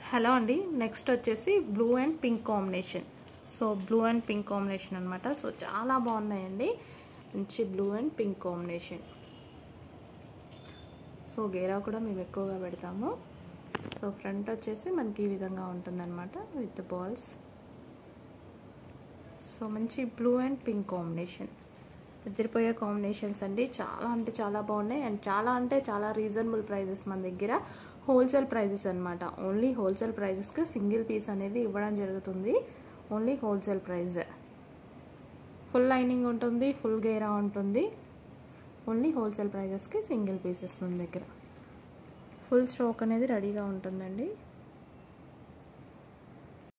hello అండి next వచ్చేసి blue and pink combination so blue and pink combination అనమాట so చాలా బాగున్నాయండి మంచి blue and pink combination so గేరా కూడా మేము ఎక్కువగా పెడతాము సో ఫ్రంట్ వచ్చేసి మనకి ఈ విధంగా ఉంటుందన్నమాట విత్ బాల్స్ సో మంచి బ్లూ అండ్ పింక్ కాంబినేషన్ ఎదిరిపోయే కాంబినేషన్స్ అండి చాలా అంటే చాలా బాగున్నాయి అండ్ చాలా అంటే చాలా రీజనబుల్ ప్రైజెస్ మన దగ్గర హోల్సేల్ ప్రైజెస్ అనమాట ఓన్లీ హోల్సేల్ ప్రైజెస్కి సింగిల్ పీస్ అనేది ఇవ్వడం జరుగుతుంది only wholesale price full lining ఉంటుంది ఫుల్ గేరా ఉంటుంది ఓన్లీ హోల్సేల్ ప్రైజెస్కి సింగిల్ పీసెస్ మన దగ్గర ఫుల్ స్టాక్ అనేది రెడీగా ఉంటుందండి